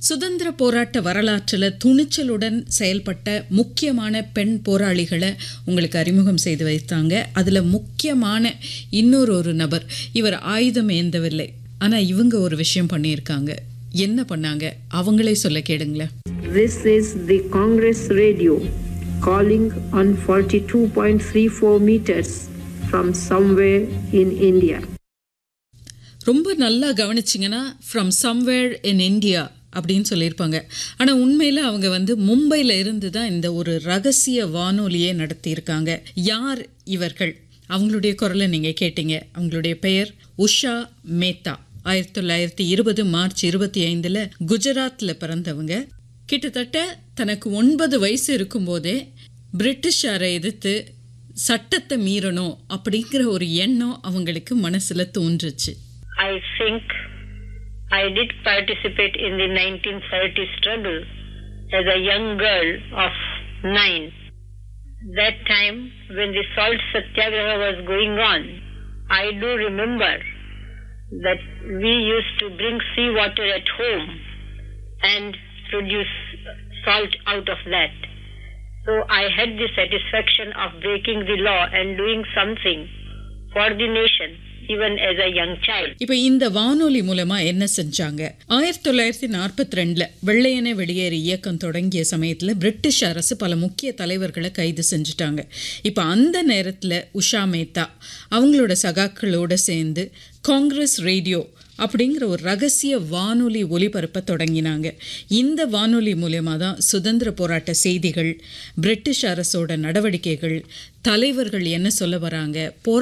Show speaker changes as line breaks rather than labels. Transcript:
சுதந்திர போராட்ட வரலாற்றில் துணிச்சலுடன் செயல்பட்ட முக்கியமான பெண் போராளிகளை உங்களுக்கு அறிமுகம் செய்து வைத்தாங்க அதில் முக்கியமான இன்னொரு ஒரு நபர் இவர் ஆயுதம் ஏந்தவில்லை ஆனால் இவங்க ஒரு விஷயம் பண்ணியிருக்காங்க என்ன பண்ணாங்க அவங்களே சொல்ல கேளுங்களேன்
This is the Congress radio calling on 42.34 meters from somewhere in India.
ரொம்ப நல்லா கவனிச்சிங்கன்னா ஃப்ரம் சம்வேர் இன் இந்தியா அப்படின்னு சொல்லியிருப்பாங்க ஆனால் உண்மையில் அவங்க வந்து மும்பையில் இருந்து தான் இந்த ஒரு ரகசிய வானொலியை நடத்தியிருக்காங்க யார் இவர்கள் அவங்களுடைய குரலை நீங்கள் கேட்டீங்க அவங்களுடைய பெயர் உஷா மேத்தா ஆயிரத்தி தொள்ளாயிரத்தி இருபது மார்ச் இருபத்தி ஐந்தில் குஜராத்தில் பிறந்தவங்க கிட்டத்தட்ட தனக்கு ஒன்பது வயசு இருக்கும்போதே பிரிட்டிஷாரை எதிர்த்து சட்டத்தை மீறணும் அப்படிங்கிற ஒரு எண்ணம் அவங்களுக்கு மனசில் தோன்றுச்சு
I think I did participate in the 1930 struggle as a young girl of nine. That time, when the salt satyagraha was going on, I do remember that we used to bring sea water at home and produce salt out of that. So I had the satisfaction of breaking the law and doing something for the nation, even as a young child.
இப்போ இந்த வானொலி மூலமா என்ன செஞ்சாங்க ஆயிரத்தி தொள்ளாயிரத்தி நாற்பத்தி ரெண்டுல வெள்ளையனே வெளியேறு இயக்கம் தொடங்கிய சமயத்துல பிரிட்டிஷ் அரசு பல முக்கிய தலைவர்களை கைது செஞ்சுட்டாங்க இப்போ அந்த நேரத்துல உஷா மேத்தா அவங்களோட சகாக்களோட சேர்ந்து காங்கிரஸ் ரேடியோ அப்படிங்கிற ஒரு ரகசிய வானொலி ஒலிபரப்ப தொடங்கினாங்க இந்த வானொலி மூலயமா தான் சுதந்திர போராட்ட செய்திகள் பிரிட்டிஷ் அரசோட நடவடிக்கைகள் தலைவர்கள் என்ன சொல்ல வராங்க